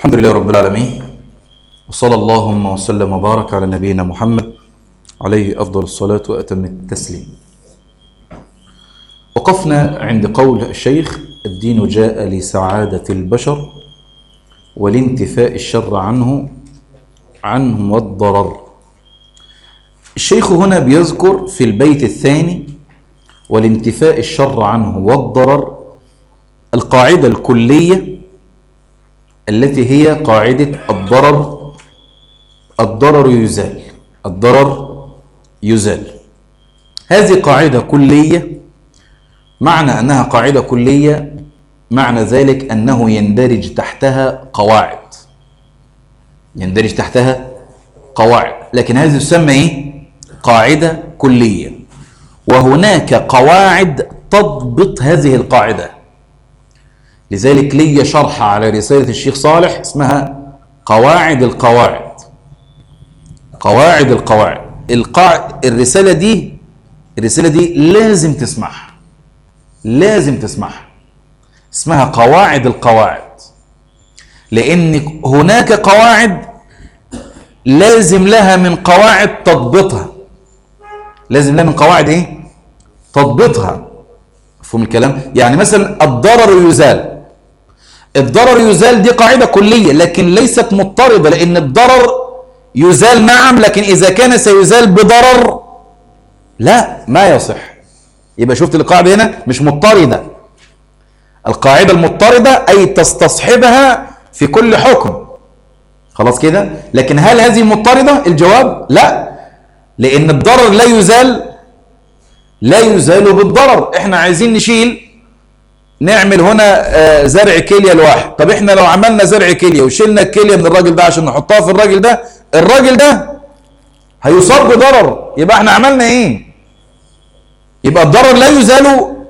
الحمد لله رب العالمين وصلى اللهم وسلم وبارك على نبينا محمد عليه أفضل الصلاة وأتم التسليم وقفنا عند قول الشيخ الدين جاء لسعادة البشر ولانتفاء الشر عنه عنه والضرر الشيخ هنا بيذكر في البيت الثاني والانتفاء الشر عنه والضرر القاعدة الكلية التي هي قاعدة الضرر الضرر يزال الضرر يزال هذه قاعدة كلية معنى أنها قاعدة كلية معنى ذلك أنه يندرج تحتها قواعد يندرج تحتها قواعد لكن هذه تسمى إيه؟ قاعدة كلية وهناك قواعد تضبط هذه القاعدة لذلك لي شرح على رسالة الشيخ صالح اسمها قواعد القواعد قواعد القواعد القاع... الرسالة دي الرسالة دي لازم تسمعها لازم تسمعها اسمها قواعد القواعد لأن هناك قواعد لازم لها من قواعد تضبطها لازم لها من قواعد ايه تضبطها مفهوم الكلام يعني مثلا الضرر يزال الضرر يزال دي قاعدة كلية لكن ليست مضطردة لأن الضرر يزال نعم لكن إذا كان سيزال بضرر لا ما يصح يبقى شفت القاعدة هنا مش مضطردة القاعدة المضطردة أي تستصحبها في كل حكم خلاص كده لكن هل هذه مضطردة الجواب لا لأن الضرر لا يزال لا يزال بالضرر احنا عايزين نشيل نعمل هنا زرع كلية لواحد طب احنا لو عملنا زرع كلية وشيلنا الكلية من الراجل ده عشان نحطها في الراجل ده الراجل ده هيصاب بضرر يبقى احنا عملنا ايه يبقى الضرر لا يزال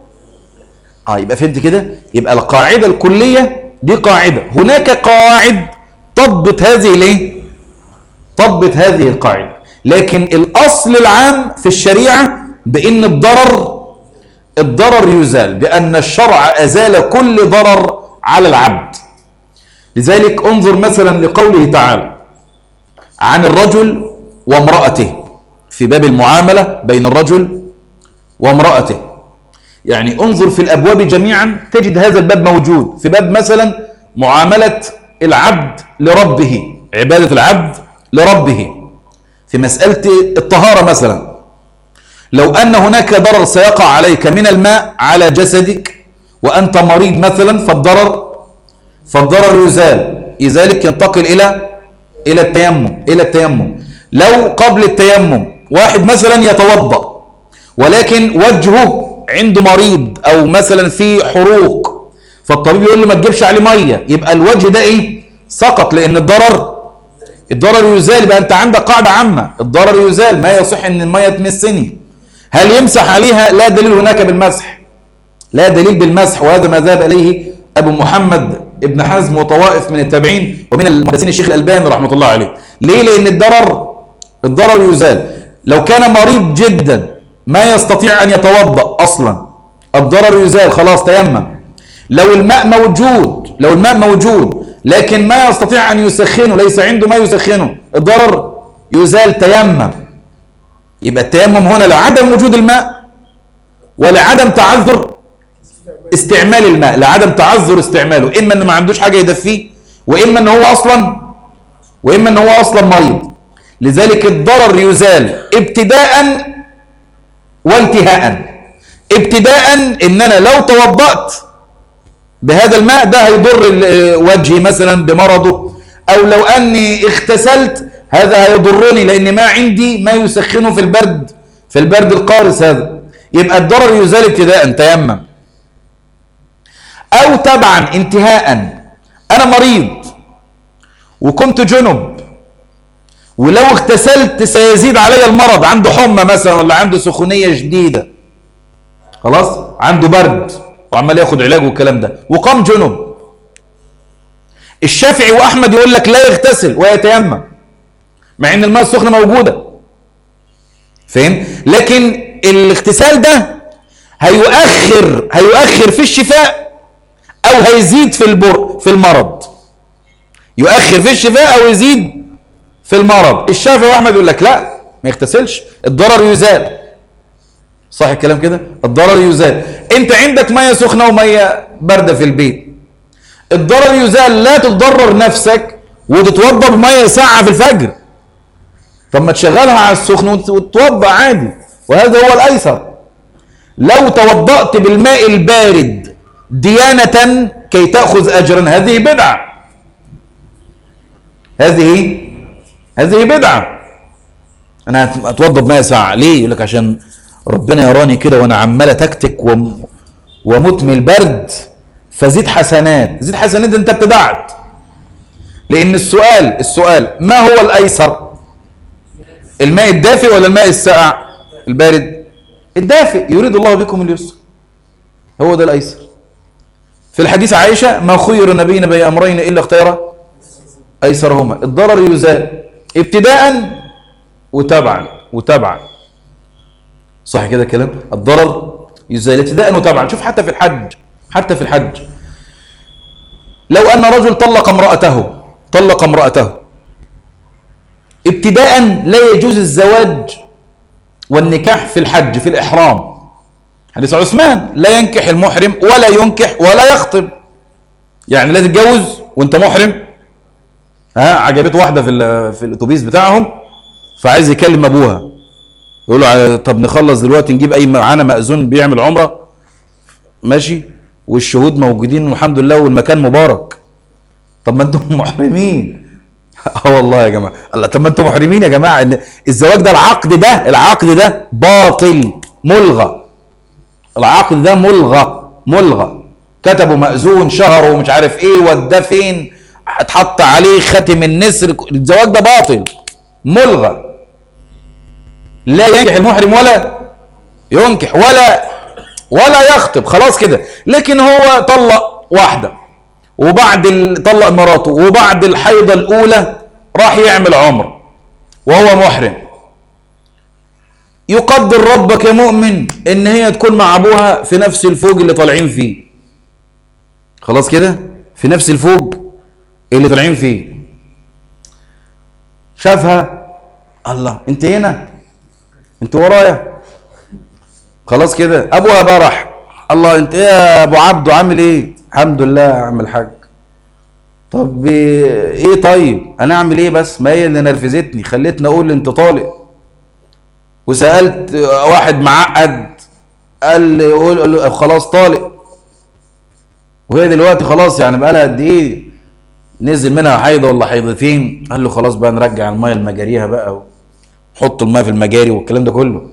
اه يبقى فهمت كده يبقى القاعدة الكلية دي قاعدة هناك قواعد تضبط هذه الايه تضبط هذه القاعدة لكن الاصل العام في الشريعة بان الضرر الضرر يزال بأن الشرع أزال كل ضرر على العبد لذلك انظر مثلا لقوله تعالى عن الرجل وامرأته في باب المعاملة بين الرجل وامرأته يعني انظر في الأبواب جميعا تجد هذا الباب موجود في باب مثلا معاملة العبد لربه عبادة العبد لربه في مسألة الطهارة مثلا لو أن هناك ضرر سيقع عليك من الماء على جسدك وأنت مريض مثلا فالضرر فالضرر يزال لذلك ينتقل إلى إلى التيمم إلى التيمم لو قبل التيمم واحد مثلا يتوضأ ولكن وجهه عنده مريض أو مثلا في حروق فالطبيب يقول له ما تجيبش عليه مية يبقى الوجه ده إيه سقط لأن الضرر الضرر يزال يبقى أنت عندك قاعدة عامة الضرر يزال ما يصح أن المية تمسني هل يمسح عليها لا دليل هناك بالمسح لا دليل بالمسح وهذا ما ذهب إليه أبو محمد ابن حزم وطوائف من التابعين ومن المحدثين الشيخ الألباني رحمة الله عليه ليه لأن الضرر الضرر يزال لو كان مريض جدا ما يستطيع أن يتوضأ أصلا الضرر يزال خلاص تيمم لو الماء موجود لو الماء موجود لكن ما يستطيع أن يسخنه ليس عنده ما يسخنه الضرر يزال تيمم يبقى التيمم هنا لعدم وجود الماء ولعدم تعذر استعمال الماء لعدم تعذر استعماله اما ان ما عندوش حاجه يدفيه واما ان هو اصلا واما ان هو اصلا مريض لذلك الضرر يزال ابتداء وانتهاء ابتداء ان انا لو توضأت بهذا الماء ده هيضر وجهي مثلا بمرضه او لو اني اغتسلت هذا هيضرني لان ما عندي ما يسخنه في البرد في البرد القارس هذا يبقى الضرر يزال ابتداء تيمم او تبعا انتهاء انا مريض وكنت جنب ولو اغتسلت سيزيد علي المرض عنده حمى مثلا ولا عنده سخونيه شديده خلاص عنده برد وعمال ياخد علاج والكلام ده وقام جنب الشافعي واحمد يقول لك لا يغتسل ويتيمم مع ان الماء السخنه موجوده فاهم لكن الاغتسال ده هيؤخر هيؤخر في الشفاء او هيزيد في البر في المرض يؤخر في الشفاء او يزيد في المرض الشافعي واحمد يقول لك لا ما يغتسلش الضرر يزال صح الكلام كده الضرر يزال انت عندك ميه سخنه وميه بارده في البيت الضرر يزال لا تضرر نفسك وتتوضا بميه ساقعه في الفجر طب ما تشغلها على السخن وتتوضا عادي وهذا هو الايسر لو توضأت بالماء البارد ديانة كي تأخذ أجرا هذه بدعة هذه هذه بدعة أنا أتوضأ بماء ساعة ليه؟ يقول لك عشان ربنا يراني كده وأنا عمال تكتك وم وموت من البرد فزيد حسنات زيد حسنات أنت ابتدعت لأن السؤال السؤال ما هو الأيسر؟ الماء الدافئ ولا الماء الساقع؟ البارد الدافئ يريد الله بكم اليسر هو ده الايسر في الحديث عائشه ما خير نبينا بين امرين الا اختار ايسرهما الضرر يزال ابتداء وتبعا وتبعا صح كده الكلام الضرر يزال ابتداء وتبعا شوف حتى في الحج حتى في الحج لو ان رجل طلق امراته طلق امراته ابتداء لا يجوز الزواج والنكاح في الحج في الإحرام حديث عثمان لا ينكح المحرم ولا ينكح ولا يخطب يعني لا تتجوز وانت محرم ها عجبته واحدة في في الاتوبيس بتاعهم فعايز يكلم ابوها يقول له طب نخلص دلوقتي نجيب اي معانا مأذون بيعمل عمرة ماشي والشهود موجودين والحمد لله والمكان مبارك طب ما انتم محرمين اه والله يا جماعه الله طب ما انتم محرمين يا جماعه ان الزواج ده العقد ده العقد ده باطل ملغى العقد ده ملغى ملغى كتبوا مأذون شهر ومش عارف ايه وداه فين اتحط عليه ختم النسر الزواج ده باطل ملغى لا ينكح المحرم ولا ينكح ولا ولا يخطب خلاص كده لكن هو طلق واحده وبعد طلق مراته وبعد الحيضة الأولى راح يعمل عمر وهو محرم يقدر ربك يا مؤمن ان هي تكون مع ابوها في نفس الفوج اللي طالعين فيه خلاص كده في نفس الفوج اللي طالعين فيه شافها الله انت هنا انت ورايا خلاص كده ابوها بقى راح الله انت ايه يا ابو عبده عامل ايه الحمد لله يا عم الحاج طب ايه طيب انا اعمل ايه بس ما هي اللي نرفزتني خلتني اقول انت طالق وسالت واحد معقد قال لي قول خلاص طالق وهي دلوقتي خلاص يعني بقى لها قد ايه نزل منها حيضه ولا حيضتين قال له خلاص بقى نرجع الميه لمجاريها بقى وحط الميه في المجاري والكلام ده كله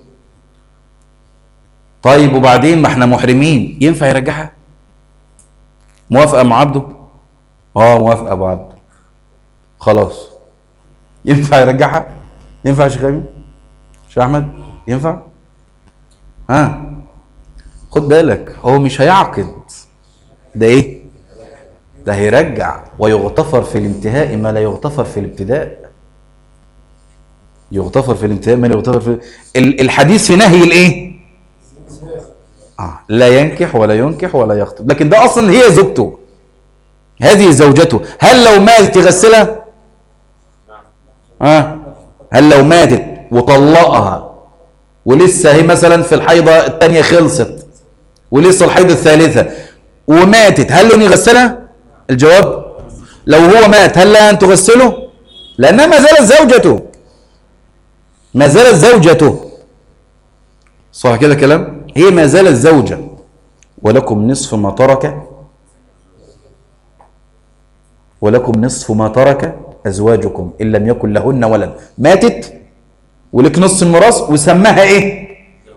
طيب وبعدين ما احنا محرمين ينفع يرجعها موافقه مع عبده اه موافقه ابو عبده خلاص ينفع يرجعها ينفع يا شيخ امين شيخ احمد ينفع ها خد بالك هو مش هيعقد ده ايه ده هيرجع ويغتفر في الانتهاء ما لا يغتفر في الابتداء يغتفر في الانتهاء ما لا يغتفر في الحديث في نهي الايه آه. لا ينكح ولا ينكح ولا يخطب لكن ده اصلا هي زوجته هذه زوجته هل لو ماتت يغسلها آه. هل لو ماتت وطلقها ولسه هي مثلا في الحيضة الثانية خلصت ولسه الحيضة الثالثة وماتت هل لن يغسلها الجواب لو هو مات هل لها أن تغسله لأنها ما زالت زوجته ما زالت زوجته صح كده كلام هي ما زالت زوجة ولكم نصف ما ترك ولكم نصف ما ترك أزواجكم إن لم يكن لهن ولد ماتت ولك نص الميراث وسماها إيه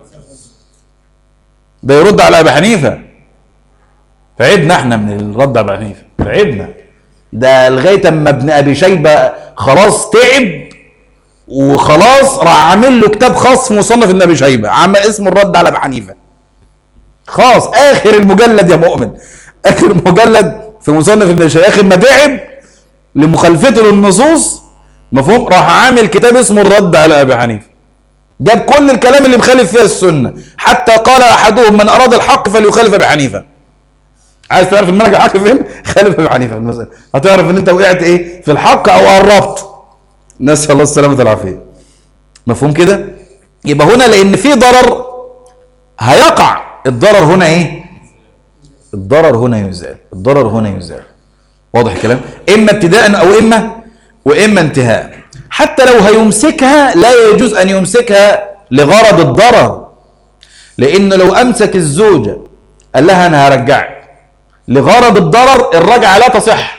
ده يرد على أبي حنيفة تعبنا احنا من الرد على أبي حنيفة تعبنا ده لغاية اما ابن أبي شيبة خلاص تعب وخلاص راح عامل له كتاب خاص في مصنف ابن أبي شيبة عمل اسمه الرد على أبي حنيفة خلاص آخر المجلد يا مؤمن آخر مجلد في مصنف ابن شيخ اخر ما تعب لمخالفته للنصوص مفهوم راح عامل كتاب اسمه الرد على ابي حنيفه جاب كل الكلام اللي مخالف فيها السنه حتى قال احدهم من اراد الحق فليخالف ابي حنيفه عايز تعرف المنهج الحق فين خالف ابي حنيفه في المساله هتعرف ان انت وقعت ايه في الحق او قربت نسال الله السلامه والعافيه مفهوم كده يبقى هنا لان في ضرر هيقع الضرر هنا ايه الضرر هنا يزال الضرر هنا يزال واضح الكلام اما ابتداء او اما واما انتهاء حتى لو هيمسكها لا يجوز ان يمسكها لغرض الضرر لانه لو امسك الزوجه قال لها انا هرجعك لغرض الضرر الرجعه لا تصح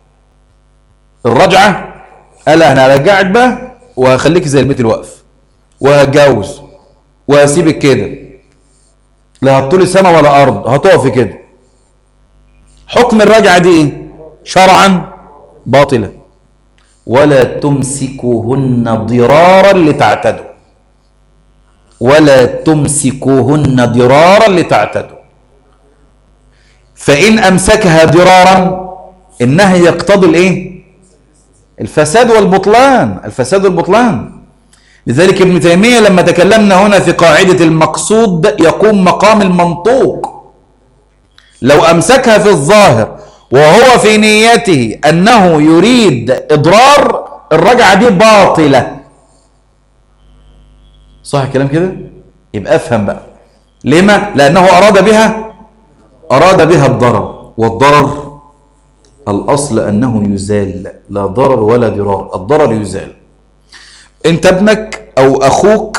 الرجعه قال انا هرجعك بقى وهخليك زي البيت الوقف وهتجوز وهسيبك كده لا هتطولي سما ولا ارض هتقفي كده حكم الرجعه دي ايه شرعا باطلا ولا تمسكوهن ضرارا لتعتدوا ولا تمسكوهن ضرارا لتعتدوا فإن أمسكها ضرارا النهي يقتضي الايه الفساد والبطلان الفساد والبطلان لذلك ابن تيمية لما تكلمنا هنا في قاعدة المقصود يقوم مقام المنطوق لو أمسكها في الظاهر وهو في نيته أنه يريد إضرار الرجعة دي باطلة صح الكلام كده يبقى افهم بقى لما لأنه أراد بها أراد بها الضرر والضرر الأصل أنه يزال لا ضرر ولا ضرار الضرر يزال انت ابنك او اخوك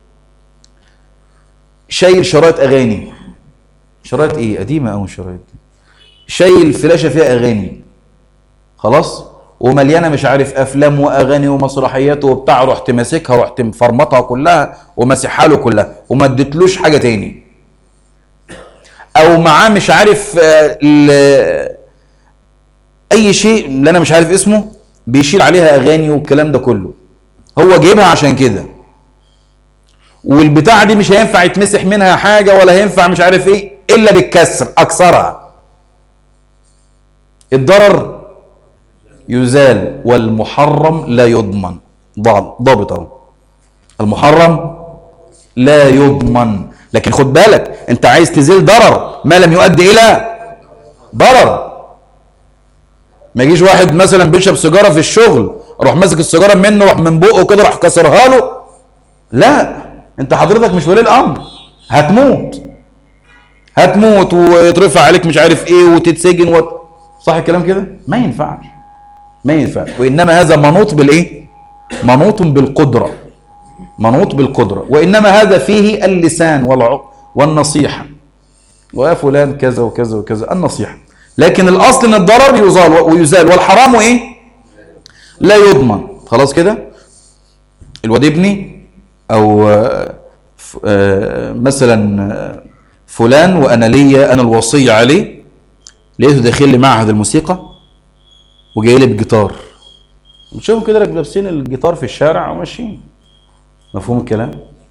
شايل شرايط اغاني شرايط ايه قديمه او شرايط شايل فلاشه فيها اغاني خلاص ومليانه مش عارف افلام واغاني ومسرحيات وبتاع رحت ماسكها ورحت مفرمطها كلها وماسحها له كلها وما اديتلوش حاجه تاني او معاه مش عارف آه اي شيء اللي انا مش عارف اسمه بيشيل عليها اغاني والكلام ده كله هو جايبها عشان كده والبتاعه دي مش هينفع يتمسح منها حاجه ولا هينفع مش عارف ايه الا بالكسر اكسرها الضرر يزال والمحرم لا يضمن ضابط اهو المحرم لا يضمن لكن خد بالك انت عايز تزيل ضرر ما لم يؤدي الى ضرر ما يجيش واحد مثلا بيشرب سيجاره في الشغل اروح ماسك السيجاره منه راح من بقه كده راح كسرها له لا انت حضرتك مش ولي الامر هتموت هتموت ويترفع عليك مش عارف ايه وتتسجن و... صح الكلام كده ما ينفعش ما ينفعش وانما هذا منوط بالايه منوط بالقدره منوط بالقدره وانما هذا فيه اللسان والعق والنصيحه ويا فلان كذا وكذا وكذا النصيحه لكن الاصل ان الضرر يزال ويزال والحرام ايه لا يضمن خلاص كده الواد ابني او مثلا فلان وانا ليا انا الوصيه عليه لقيته داخل لي معهد الموسيقى وجاي لي بجيتار بتشوفهم كده لابسين الجيتار في الشارع وماشيين مفهوم الكلام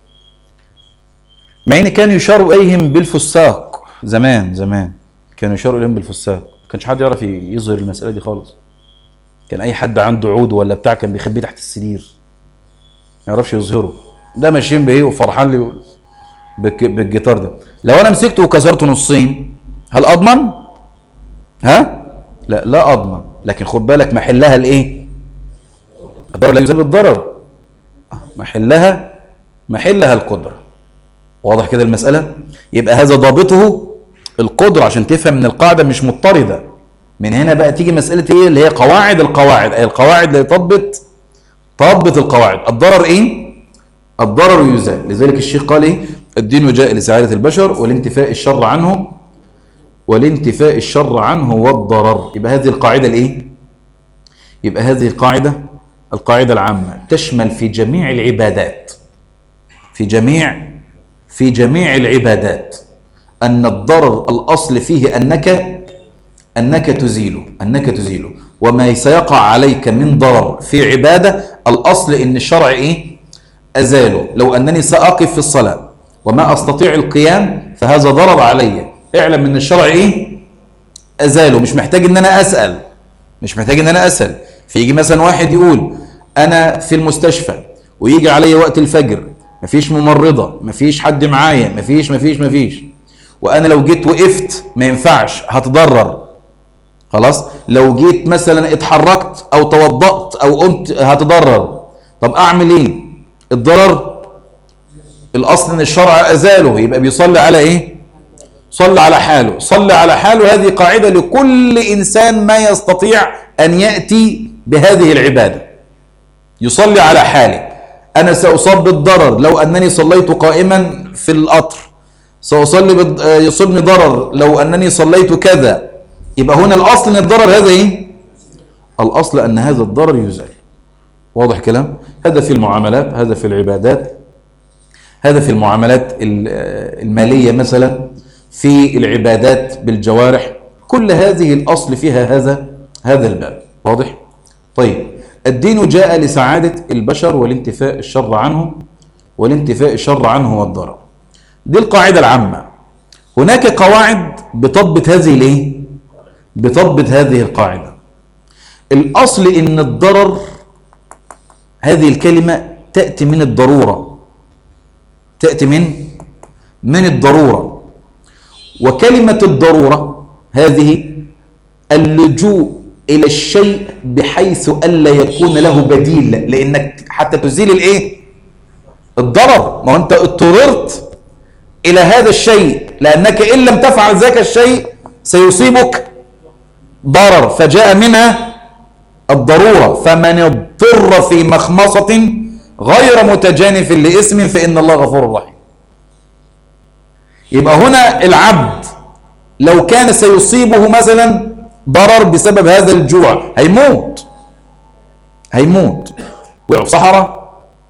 مع ان كان يشار اليهم بالفساق زمان زمان كانوا يشاروا اليهم بالفساق ما كانش حد يعرف يظهر المساله دي خالص كان اي حد عنده عود ولا بتاع كان بيخبيه تحت السرير ما يعرفش يظهره ده ماشيين بايه وفرحان لي بالجيتار ده لو انا مسكته وكسرته نصين هل اضمن ها لا لا اضمن لكن خد بالك محلها الايه الضرر لا يزال بالضرر محلها محلها القدره واضح كده المساله يبقى هذا ضابطه القدره عشان تفهم ان القاعده مش مضطرده من هنا بقى تيجي مسألة ايه اللي هي قواعد القواعد اي القواعد اللي تضبط تضبط القواعد الضرر ايه الضرر يزال لذلك الشيخ قال ايه الدين جاء لسعادة البشر والانتفاء الشر عنه والانتفاء الشر عنه والضرر يبقى هذه القاعدة الايه يبقى هذه القاعدة القاعدة العامة تشمل في جميع العبادات في جميع في جميع العبادات أن الضرر الأصل فيه أنك أنك تزيله أنك تزيله وما سيقع عليك من ضرر في عبادة الأصل إن الشرع إيه أزاله لو أنني سأقف في الصلاة وما أستطيع القيام فهذا ضرر علي اعلم ان الشرع ايه ازاله مش محتاج ان انا اسال مش محتاج ان انا اسال فيجي مثلا واحد يقول انا في المستشفى ويجي علي وقت الفجر مفيش ممرضه مفيش حد معايا مفيش مفيش مفيش وانا لو جيت وقفت ما ينفعش هتضرر خلاص لو جيت مثلا اتحركت او توضأت او قمت هتضرر طب اعمل ايه الضرر الاصل ان الشرع ازاله يبقى بيصلي على ايه صلى على حاله صلى على حاله هذه قاعدة لكل إنسان ما يستطيع أن يأتي بهذه العبادة يصلي على حاله أنا سأصاب بالضرر لو أنني صليت قائما في القطر سأصلي بض... يصيبني ضرر لو أنني صليت كذا يبقى هنا الأصل أن الضرر هذا إيه؟ الأصل أن هذا الضرر يزال واضح كلام؟ هذا في المعاملات هذا في العبادات هذا في المعاملات المالية مثلا في العبادات بالجوارح كل هذه الأصل فيها هذا هذا الباب واضح؟ طيب الدين جاء لسعادة البشر والانتفاء الشر عنه والانتفاء الشر عنه والضرر دي القاعدة العامة هناك قواعد بتضبط هذه الايه بتضبط هذه القاعدة الأصل إن الضرر هذه الكلمة تأتي من الضرورة تأتي من من الضرورة وكلمة الضرورة هذه اللجوء إلى الشيء بحيث ألا يكون له بديل لأنك حتى تزيل الإيه؟ الضرر ما أنت اضطررت إلى هذا الشيء لأنك إن لم تفعل ذاك الشيء سيصيبك ضرر فجاء منها الضرورة فمن اضطر في مخمصة غير متجانف لاسم فإن الله غفور رحيم يبقى هنا العبد لو كان سيصيبه مثلا ضرر بسبب هذا الجوع هيموت هيموت وقع في صحراء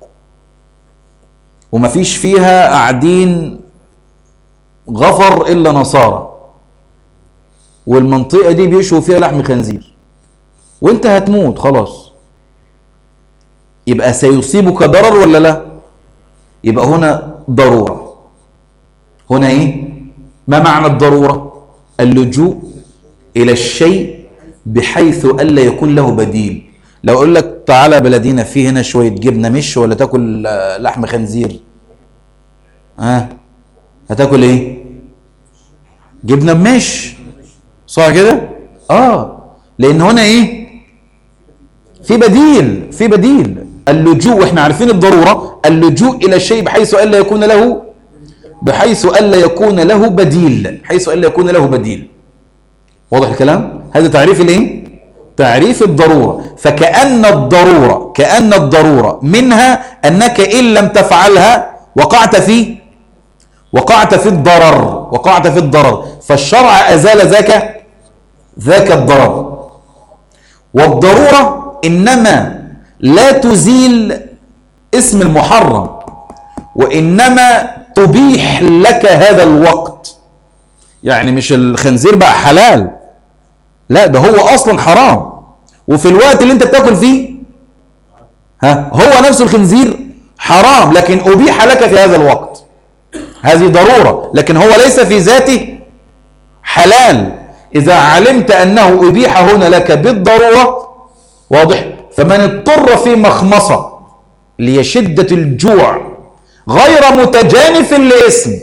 ومفيش فيها قاعدين غفر الا نصارى والمنطقه دي بيشوا فيها لحم خنزير وانت هتموت خلاص يبقى سيصيبك ضرر ولا لا يبقى هنا ضروره هنا ايه ما معنى الضروره اللجوء الى الشيء بحيث الا يكون له بديل لو اقول لك تعالى بلدينا في هنا شويه جبنه مش ولا تاكل لحم خنزير ها آه. هتاكل ايه جبنه بمش صح كده اه لان هنا ايه في بديل في بديل اللجوء واحنا عارفين الضروره اللجوء الى الشيء بحيث الا يكون له بحيث الا يكون له بديل بحيث الا يكون له بديل واضح الكلام هذا تعريف الايه تعريف الضروره فكأن الضروره كأن الضروره منها انك ان لم تفعلها وقعت في وقعت في الضرر وقعت في الضرر فالشرع ازال ذاك ذاك الضرر والضروره انما لا تزيل اسم المحرم وانما تبيح لك هذا الوقت يعني مش الخنزير بقى حلال لا ده هو اصلا حرام وفي الوقت اللي انت بتاكل فيه ها هو نفس الخنزير حرام لكن ابيح لك في هذا الوقت هذه ضروره لكن هو ليس في ذاته حلال اذا علمت انه ابيح هنا لك بالضروره واضح فمن اضطر في مخمصه لشده الجوع غير متجانف لاسم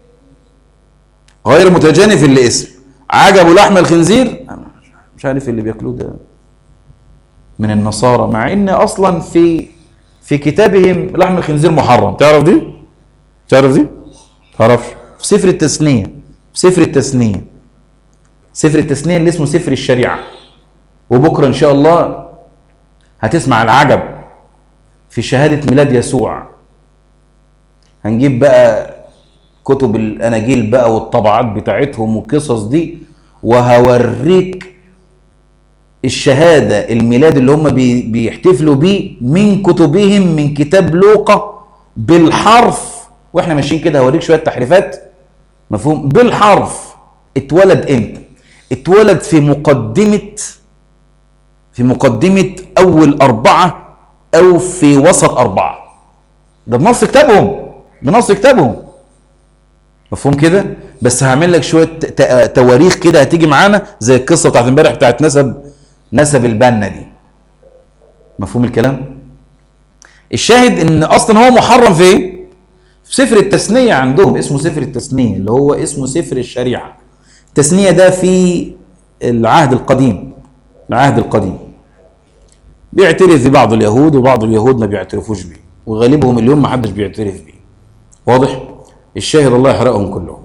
غير متجانف لاسم عجبوا لحم الخنزير مش عارف اللي بياكلوه ده من النصارى مع ان اصلا في في كتابهم لحم الخنزير محرم تعرف دي تعرف دي تعرفش في سفر التثنيه في سفر التثنيه سفر التثنيه اللي اسمه سفر الشريعه وبكره ان شاء الله هتسمع العجب في شهاده ميلاد يسوع هنجيب بقى كتب الاناجيل بقى والطبعات بتاعتهم والقصص دي وهوريك الشهادة الميلاد اللي هم بيحتفلوا بيه من كتبهم من كتاب لوقا بالحرف واحنا ماشيين كده هوريك شوية تحريفات مفهوم بالحرف اتولد امتى اتولد في مقدمة في مقدمة أول أربعة أو في وسط أربعة ده بنص كتابهم بنص كتابهم مفهوم كده بس هعمل لك شويه تواريخ كده هتيجي معانا زي القصه بتاعت امبارح بتاعت نسب نسب البنا دي مفهوم الكلام الشاهد ان اصلا هو محرم في ايه في سفر التثنية عندهم اسمه سفر التثنية اللي هو اسمه سفر الشريعة التثنية ده في العهد القديم العهد القديم بيعترف ببعض اليهود وبعض اليهود ما بيعترفوش بيه وغالبهم اليوم ما حدش بيعترف بيه واضح الشاهد الله يحرقهم كلهم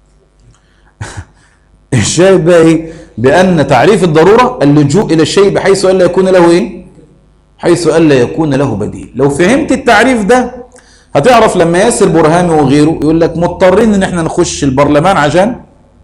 الشاهد بقى ايه بان تعريف الضروره اللجوء الى الشيء بحيث الا يكون له ايه حيث الا يكون له بديل لو فهمت التعريف ده هتعرف لما ياسر برهامي وغيره يقول لك مضطرين ان احنا نخش البرلمان عشان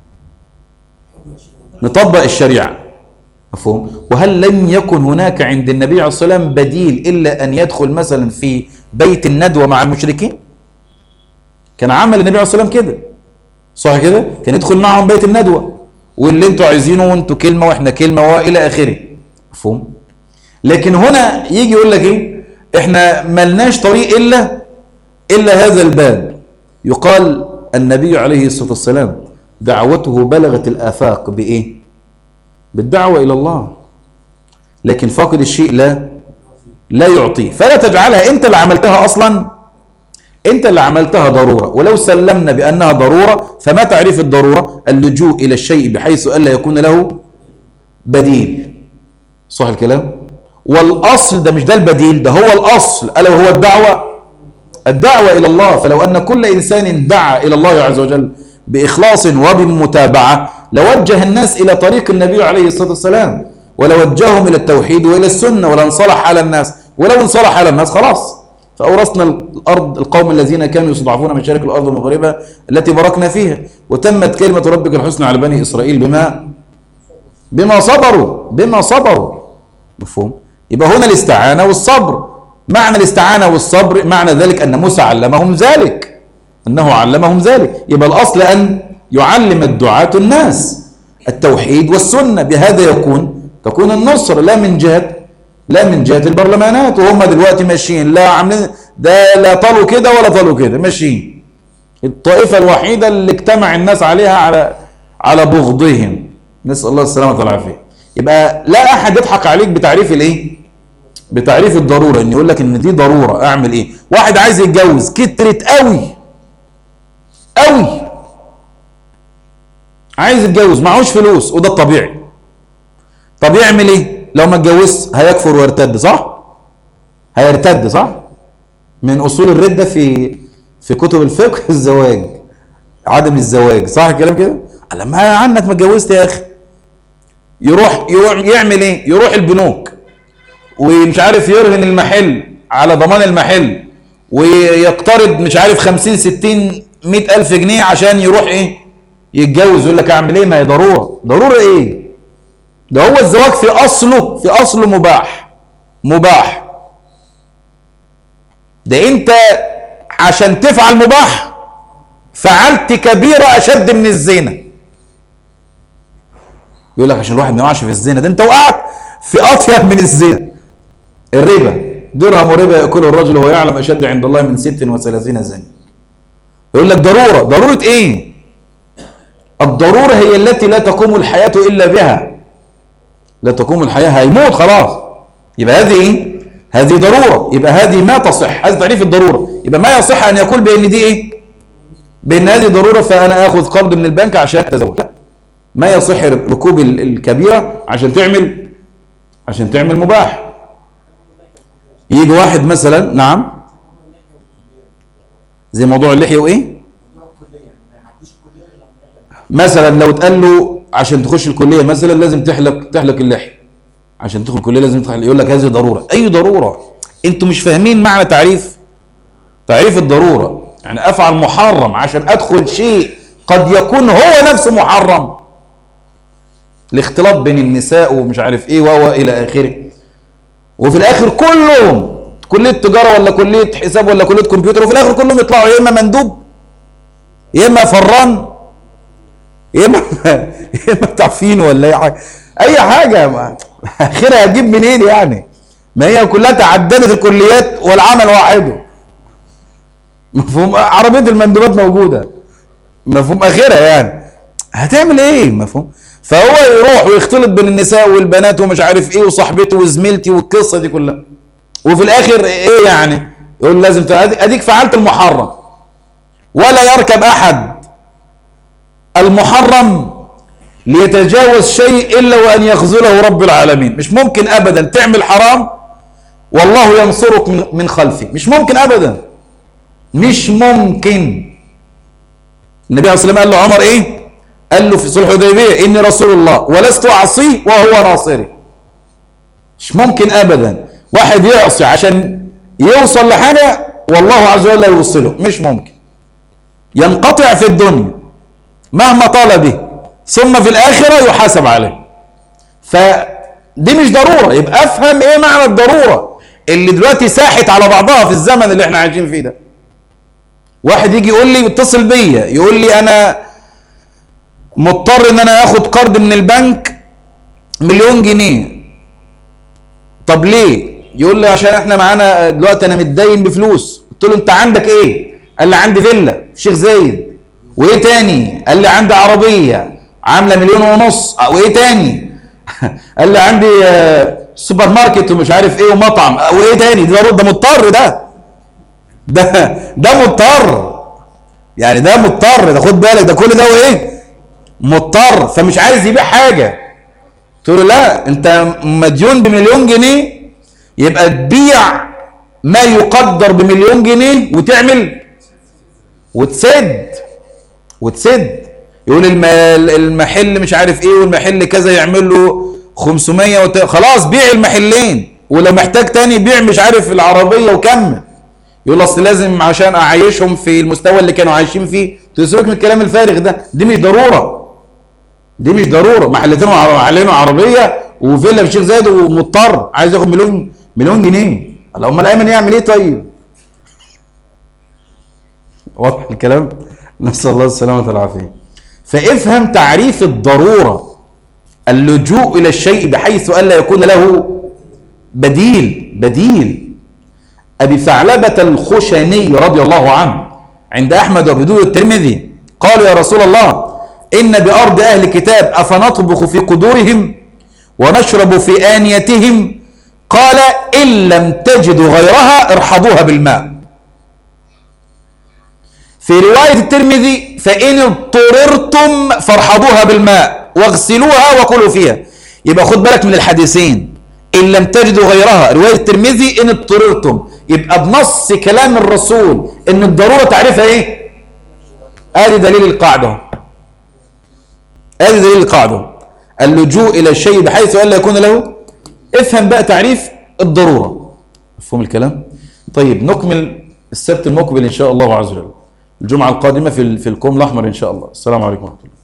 نطبق الشريعه مفهوم وهل لم يكن هناك عند النبي عليه الصلاه والسلام بديل الا ان يدخل مثلا في بيت الندوه مع المشركين كان عمل النبي عليه الصلاه والسلام كده صح كده كان يدخل معهم بيت الندوه واللي انتوا عايزينه وانتوا كلمه واحنا كلمه والى اخره مفهوم لكن هنا يجي يقول لك ايه احنا ملناش طريق الا الا هذا الباب يقال النبي عليه الصلاه والسلام دعوته بلغت الافاق بايه بالدعوه الى الله لكن فاقد الشيء لا لا يعطيه فلا تجعلها انت اللي عملتها اصلا انت اللي عملتها ضروره ولو سلمنا بانها ضروره فما تعريف الضروره اللجوء الى الشيء بحيث الا يكون له بديل صح الكلام والاصل ده مش ده البديل ده هو الاصل الا وهو الدعوه الدعوه الى الله فلو ان كل انسان دعا الى الله عز وجل باخلاص وبالمتابعه لوجه الناس الى طريق النبي عليه الصلاه والسلام ولوجههم الى التوحيد والى السنه ولانصلح حال الناس ولو انصلح حال الناس خلاص فأورثنا الأرض القوم الذين كانوا يستضعفون مشارق الأرض ومغربها التي باركنا فيها وتمت كلمة ربك الحسنى على بني إسرائيل بما بما صبروا بما صبروا مفهوم يبقى هنا الاستعانة والصبر معنى الاستعانة والصبر معنى ذلك أن موسى علمهم ذلك أنه علمهم ذلك يبقى الأصل أن يعلم الدعاة الناس التوحيد والسنة بهذا يكون تكون النصر لا من جهة لا من جهة البرلمانات وهم دلوقتي ماشيين لا عاملين ده لا طالوا كده ولا طالوا كده ماشيين الطائفة الوحيدة اللي اجتمع الناس عليها على على بغضهم نسأل الله السلامة والعافية يبقى لا أحد يضحك عليك بتعريف الإيه؟ بتعريف الضرورة إن يقول لك إن دي ضرورة أعمل إيه؟ واحد عايز يتجوز كترت قوي قوي عايز يتجوز معهوش فلوس وده الطبيعي طب يعمل إيه؟ لو ما اتجوزش هيكفر ويرتد صح؟ هيرتد صح؟ من اصول الرده في في كتب الفقه الزواج عدم الزواج صح الكلام كده؟ لما عنك ما اتجوزت يا اخي يروح يروح يعمل ايه؟ يروح البنوك ومش عارف يرهن المحل على ضمان المحل ويقترض مش عارف 50 60 100 ألف جنيه عشان يروح ايه؟ يتجوز يقول لك اعمل ايه؟ ما هي ضروره، ضروره ايه؟ ده هو الزواج في اصله في اصله مباح مباح ده انت عشان تفعل مباح فعلت كبيرة اشد من الزنا يقول لك عشان الواحد ما يقعش في الزنا ده انت وقعت في اطيب من الزنا الربا درهم وربا ياكله الرجل وهو يعلم اشد عند الله من 36 زنا يقول لك ضروره ضروره ايه الضروره هي التي لا تقوم الحياه الا بها لا تقوم الحياة هيموت خلاص يبقى هذه ايه هذه ضرورة يبقى هذه ما تصح هذا تعريف الضرورة يبقى ما يصح أن يقول بأن دي ايه بأن هذه ضرورة فأنا آخذ قرض من البنك عشان أتزوج ما يصح ركوب الكبيرة عشان تعمل عشان تعمل مباح يجي واحد مثلا نعم زي موضوع اللحية وإيه مثلا لو اتقال له عشان تخش الكليه مثلا لازم تحلق تحلق اللحيه عشان تدخل الكليه لازم تحلق يقول لك هذه ضروره اي ضروره انتوا مش فاهمين معنى تعريف تعريف الضروره يعني افعل محرم عشان ادخل شيء قد يكون هو نفسه محرم الاختلاط بين النساء ومش عارف ايه و الى اخره وفي الاخر كلهم كليه تجاره ولا كليه حساب ولا كليه كمبيوتر وفي الاخر كلهم يطلعوا يا اما مندوب يا اما فران يا اما يا اما تعفين ولا اي حاجه اي حاجه ما اخرها هتجيب منين يعني ما هي كلها تعددت الكليات والعمل واحده مفهوم عربيه المندوبات موجوده مفهوم اخرها يعني هتعمل ايه مفهوم فهو يروح ويختلط بين النساء والبنات ومش عارف ايه وصاحبته وزميلتي والقصه دي كلها وفي الاخر ايه يعني يقول لازم اديك فعلت المحرم ولا يركب أحد المحرم ليتجاوز شيء إلا وأن يخذله رب العالمين مش ممكن أبدا تعمل حرام والله ينصرك من خلفي مش ممكن أبدا مش ممكن النبي عليه الصلاة والسلام قال له عمر إيه قال له في صلح الحديبية إني رسول الله ولست أعصيه وهو ناصري مش ممكن أبدا واحد يعصي عشان يوصل لحاجة والله عز وجل يوصله مش ممكن ينقطع في الدنيا مهما طال به ثم في الآخرة يحاسب عليه فدي مش ضرورة يبقى أفهم إيه معنى الضرورة اللي دلوقتي ساحت على بعضها في الزمن اللي احنا عايشين فيه ده واحد يجي يقول لي يتصل بيا يقول لي أنا مضطر إن أنا آخد قرض من البنك مليون جنيه طب ليه؟ يقول لي عشان احنا معانا دلوقتي انا متدين بفلوس قلت له انت عندك ايه؟ قال لي عندي فيلا في شيخ زايد وايه تاني؟ قال لي عندي عربيه عامله مليون ونص وايه تاني؟ قال لي عندي سوبر ماركت ومش عارف ايه ومطعم وايه تاني؟ ده ده مضطر ده ده ده مضطر يعني ده مضطر ده خد بالك ده كل ده وايه؟ مضطر فمش عايز يبيع حاجه قلت له لا انت مديون بمليون جنيه يبقى تبيع ما يقدر بمليون جنيه وتعمل وتسد وتسد يقول المحل مش عارف ايه والمحل كذا يعمل له 500 وت... خلاص بيع المحلين ولو محتاج تاني بيع مش عارف العربيه وكمل يقول اصل لازم عشان اعيشهم في المستوى اللي كانوا عايشين فيه تسيبك من الكلام الفارغ ده دي مش ضروره دي مش ضروره محلتين محلين عربيه وفيلا في الشيخ زايد ومضطر عايز ياخد مليون مليون جنيه امال ايمن يعمل ايه طيب واضح الكلام نسال الله السلامه والعافيه فافهم تعريف الضروره اللجوء الى الشيء بحيث الا يكون له بديل بديل ابي ثعلبه الخشني رضي الله عنه عند احمد وابو الترمذي قال يا رسول الله إن بأرض أهل كتاب أفنطبخ في قدورهم ونشرب في آنيتهم قال إن لم تجدوا غيرها ارحضوها بالماء في رواية الترمذي فإن اضطررتم فارحضوها بالماء واغسلوها وكلوا فيها يبقى خد بالك من الحديثين إن لم تجدوا غيرها رواية الترمذي إن اضطررتم يبقى بنص كلام الرسول إن الضرورة تعرفها إيه؟ آدي دليل القاعدة ادي دليل القاعده اللجوء الى الشيء بحيث الا يكون له افهم بقى تعريف الضروره مفهوم الكلام طيب نكمل السبت المقبل ان شاء الله عز وجل الجمعه القادمه في في الكوم الاحمر ان شاء الله السلام عليكم ورحمه الله